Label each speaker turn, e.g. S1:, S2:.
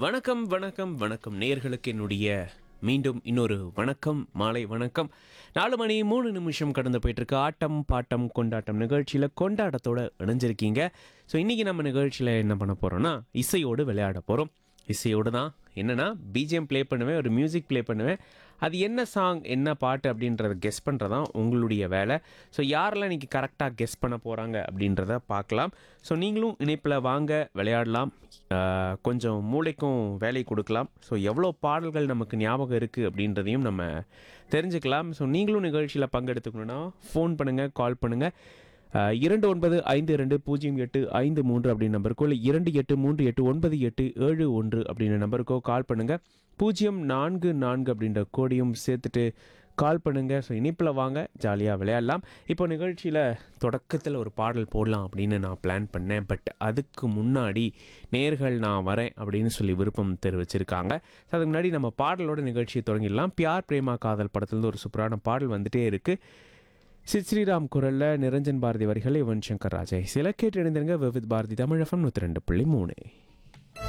S1: வணக்கம் வணக்கம் வணக்கம் நேர்களுக்கு என்னுடைய மீண்டும் இன்னொரு வணக்கம் மாலை வணக்கம் நாலு மணி மூணு நிமிஷம் கடந்து போயிட்டு இருக்கு ஆட்டம் பாட்டம் கொண்டாட்டம் நிகழ்ச்சியில் கொண்டாட்டத்தோட இணைஞ்சிருக்கீங்க ஸோ இன்றைக்கி நம்ம நிகழ்ச்சியில் என்ன பண்ண போகிறோம்னா இசையோடு விளையாட போகிறோம் இசையோடு தான் என்னென்னா பிஜிஎம் ப்ளே பண்ணுவேன் ஒரு மியூசிக் ப்ளே பண்ணுவேன் அது என்ன சாங் என்ன பாட்டு அப்படின்றத கெஸ் பண்ணுறதான் உங்களுடைய வேலை ஸோ யாரெல்லாம் இன்றைக்கி கரெக்டாக கெஸ் பண்ண போகிறாங்க அப்படின்றத பார்க்கலாம் ஸோ நீங்களும் இணைப்பில் வாங்க விளையாடலாம் ஆஹ் கொஞ்சம் மூளைக்கும் வேலை கொடுக்கலாம் ஸோ எவ்வளோ பாடல்கள் நமக்கு ஞாபகம் இருக்குது அப்படின்றதையும் நம்ம தெரிஞ்சுக்கலாம் ஸோ நீங்களும் நிகழ்ச்சியில் பங்கெடுத்துக்கணுன்னா ஃபோன் பண்ணுங்கள் கால் பண்ணுங்கள் ஆஹ் இரண்டு ஒன்பது ஐந்து இரண்டு பூஜ்ஜியம் எட்டு ஐந்து மூன்று அப்படின்ற நம்பருக்கோ இல்லை இரண்டு எட்டு மூன்று எட்டு ஒன்பது எட்டு ஏழு ஒன்று அப்படின்ற நம்பருக்கோ கால் பண்ணுங்கள் பூஜ்ஜியம் நான்கு நான்கு அப்படின்ற கோடியும் சேர்த்துட்டு கால் பண்ணுங்கள் ஸோ இனிப்பில் வாங்க ஜாலியாக விளையாடலாம் இப்போ நிகழ்ச்சியில் தொடக்கத்தில் ஒரு பாடல் போடலாம் அப்படின்னு நான் பிளான் பண்ணேன் பட் அதுக்கு முன்னாடி நேர்கள் நான் வரேன் அப்படின்னு சொல்லி விருப்பம் தெரிவிச்சிருக்காங்க ஸோ அதுக்கு முன்னாடி நம்ம பாடலோட நிகழ்ச்சியை தொடங்கிடலாம் பியார் பிரேமா காதல் படத்துலேருந்து ஒரு சூப்பரான பாடல் வந்துட்டே இருக்குது சித் ஸ்ரீராம் குரலில் நிரஞ்சன் பாரதி வரிகள் யுவன் சங்கர் ராஜா சில கேட்டு இணைந்திருங்க விவித் பாரதி தமிழகம் நூற்றி ரெண்டு புள்ளி மூணு